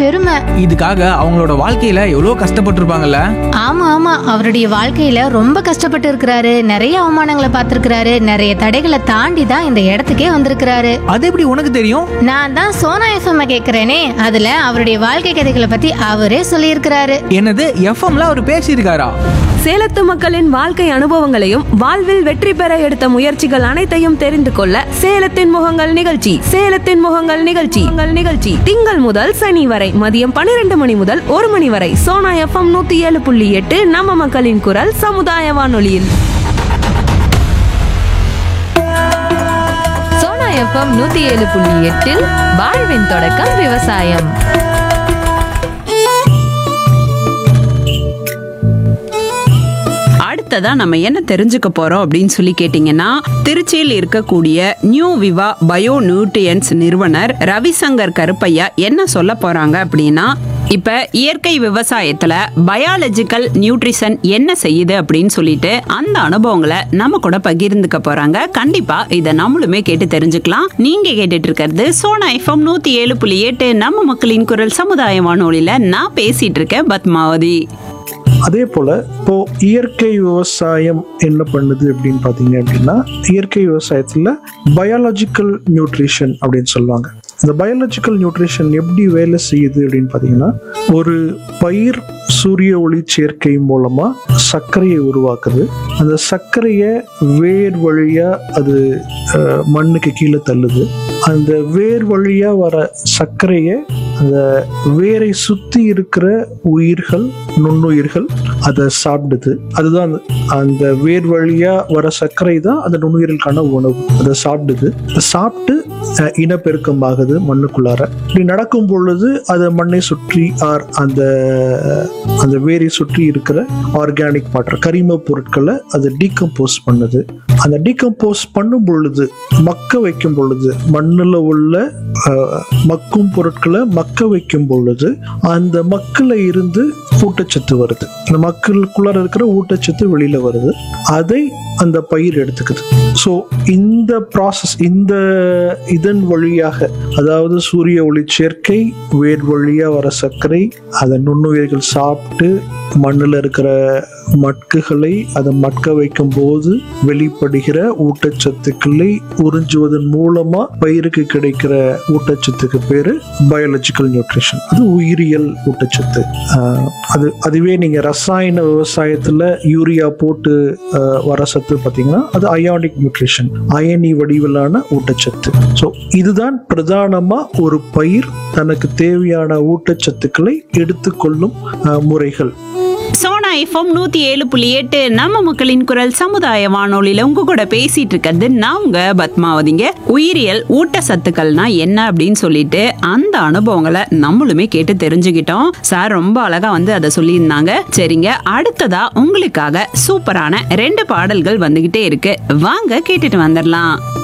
பெருமை இதுக்காக அவங்களோட வாழ்க்கையில எவ்வளோ கஷ்டப்பட்டிருப்பாங்கல்ல ஆமா ஆமா அவருடைய வாழ்க்கையில ரொம்ப கஷ்டப்பட்டு இருக்கிறாரு நிறைய அவமானங்களை பார்த்திருக்கிறாரு நிறைய தடைகளை தாண்டி தான் இந்த இடத்துக்கே வந்திருக்கிறாரு அது எப்படி உனக்கு தெரியும் நான் தான் சோனா எஃப்எம் கேக்குறேனே அதுல அவருடைய வாழ்க்கை கதைகளை பத்தி அவரே சொல்லியிருக்கிறாரு என்னது எஃப்எம்ல அவர் பேசியிருக்காரா சேலத்து மக்களின் வாழ்க்கை அனுபவங்களையும் வாழ்வில் வெற்றி பெற எடுத்த முயற்சிகள் அனைத்தையும் தெரிந்து கொள்ள சேலத்தின் முகங்கள் நிகழ்ச்சி சேலத்தின் முகங்கள் நிகழ்ச்சி உங்கள் நிகழ்ச்சி திங்கள் முதல் சனி வரை மதியம் பன்னிரண்டு மணி முதல் ஒரு மணி வரை சோனா எஃப்எம் நூத்தி ஏழு புள்ளி எட்டு நம்ம மக்களின் குரல் சமுதாய வானொலியில் சோனா எஃப்எம் நூத்தி ஏழு புள்ளி எட்டில் வாழ்வின் தொடக்கம் விவசாயம் அடுத்ததா நம்ம என்ன தெரிஞ்சுக்க போறோம் அப்படின்னு சொல்லி கேட்டீங்கன்னா திருச்சியில் இருக்கக்கூடிய நியூ விவா பயோ நியூட்ரியன்ஸ் நிறுவனர் ரவிசங்கர் கருப்பையா என்ன சொல்ல போறாங்க அப்படின்னா இப்ப இயற்கை விவசாயத்துல பயாலஜிக்கல் நியூட்ரிஷன் என்ன செய்யுது அப்படின்னு சொல்லிட்டு அந்த அனுபவங்களை நம்ம கூட பகிர்ந்துக்க போறாங்க கண்டிப்பா இதை நம்மளுமே கேட்டு தெரிஞ்சுக்கலாம் நீங்க கேட்டுட்டு இருக்கிறது சோனா எஃப்எம் நூத்தி ஏழு புள்ளி எட்டு நம்ம மக்களின் குரல் சமுதாய வானொலியில நான் பேசிட்டு இருக்கேன் பத்மாவதி அதே போல இப்போ இயற்கை விவசாயம் என்ன பண்ணுது அப்படின்னு பார்த்தீங்க அப்படின்னா இயற்கை விவசாயத்துல பயாலஜிக்கல் நியூட்ரிஷன் அப்படின்னு சொல்லுவாங்க இந்த பயாலஜிக்கல் நியூட்ரிஷன் எப்படி வேலை செய்யுது அப்படின்னு பார்த்தீங்கன்னா ஒரு பயிர் சூரிய ஒளி சேர்க்கை மூலமா சர்க்கரையை உருவாக்குது அந்த சர்க்கரையை வேர் வழியா அது அஹ், மண்ணுக்கு கீழே தள்ளுது அந்த வேர் வழியா வர சர்க்கரையை அந்த வேரை சுத்தி இருக்கிற உயிர்கள் நுண்ணுயிர்கள் அதை சாப்பிடுது அதுதான் அந்த- அந்த வேர் வழியா வர சர்க்கரை தான் அந்த நுண்ணுயிர்களுக்கான உணவு அதை சாப்பிடுது அதை சாப்பிட்டு அஹ், இனப்பெருக்கம் ஆகுது மண்ணுக்குள்ளார இப்படி நடக்கும் பொழுது அதை மண்ணை சுற்றி ஆர் அந்த அந்த வேரை சுற்றி இருக்கிற ஆர்கானிக் மாற்றம் கரிம பொருட்களை அது டீகம்போஸ் பண்ணுது அந்த டீகம்போஸ் பண்ணும் பொழுது மக்க வைக்கும் பொழுது மண்ணில் உள்ள அஹ், மக்கும் பொருட்களை மக்க வைக்கும் பொழுது அந்த மக்கில் இருந்து ஊட்டச்சத்து வருது அந்த மக்களுக்குள்ளார இருக்கிற ஊட்டச்சத்து வெளியில வருது அதை அந்த பயிர் எடுத்துக்குது ஸோ இந்த ப்ராசஸ் இந்த இதன் வழியாக அதாவது சூரிய ஒளி சேர்க்கை வேர் வழியா வர சர்க்கரை அதை நுண்ணுயிர்கள் சாப்பிட்டு மண்ணில் இருக்கிற மட்குகளை அதை மட்க வைக்கும் போது வெளிப்படுகிற ஊட்டச்சத்துக்களை உறிஞ்சுவதன் மூலமா பயிருக்கு கிடைக்கிற ஊட்டச்சத்துக்கு பேரு பயாலஜிக்கல் நியூட்ரிஷன் அது உயிரியல் ஊட்டச்சத்து ஆஹ் அது அதுவே நீங்க ரசாயன விவசாயத்துல யூரியா போட்டு ஆஹ் வர சத்து பார்த்தீங்கன்னா அது அயானிக் நியூட்ரிஷன் அயனி வடிவிலான ஊட்டச்சத்து ஸோ இதுதான் பிரதானமா ஒரு பயிர் தனக்கு தேவையான ஊட்டச்சத்துக்களை எடுத்துக்கொள்ளும் ஆஹ் முறைகள் சோனா எஃப்எம் நூத்தி ஏழு புள்ளி எட்டு நம்ம மக்களின் குரல் சமுதாய வானொலியில உங்க கூட பேசிட்டு இருக்கிறது நான் உங்க பத்மாவதிங்க உயிரியல் ஊட்டச்சத்துக்கள்னா என்ன அப்படின்னு சொல்லிட்டு அந்த அனுபவங்களை நம்மளுமே கேட்டு தெரிஞ்சுக்கிட்டோம் சார் ரொம்ப அழகா வந்து அதை சொல்லியிருந்தாங்க சரிங்க அடுத்ததா உங்களுக்காக சூப்பரான ரெண்டு பாடல்கள் வந்துகிட்டே இருக்கு வாங்க கேட்டுட்டு வந்துடலாம்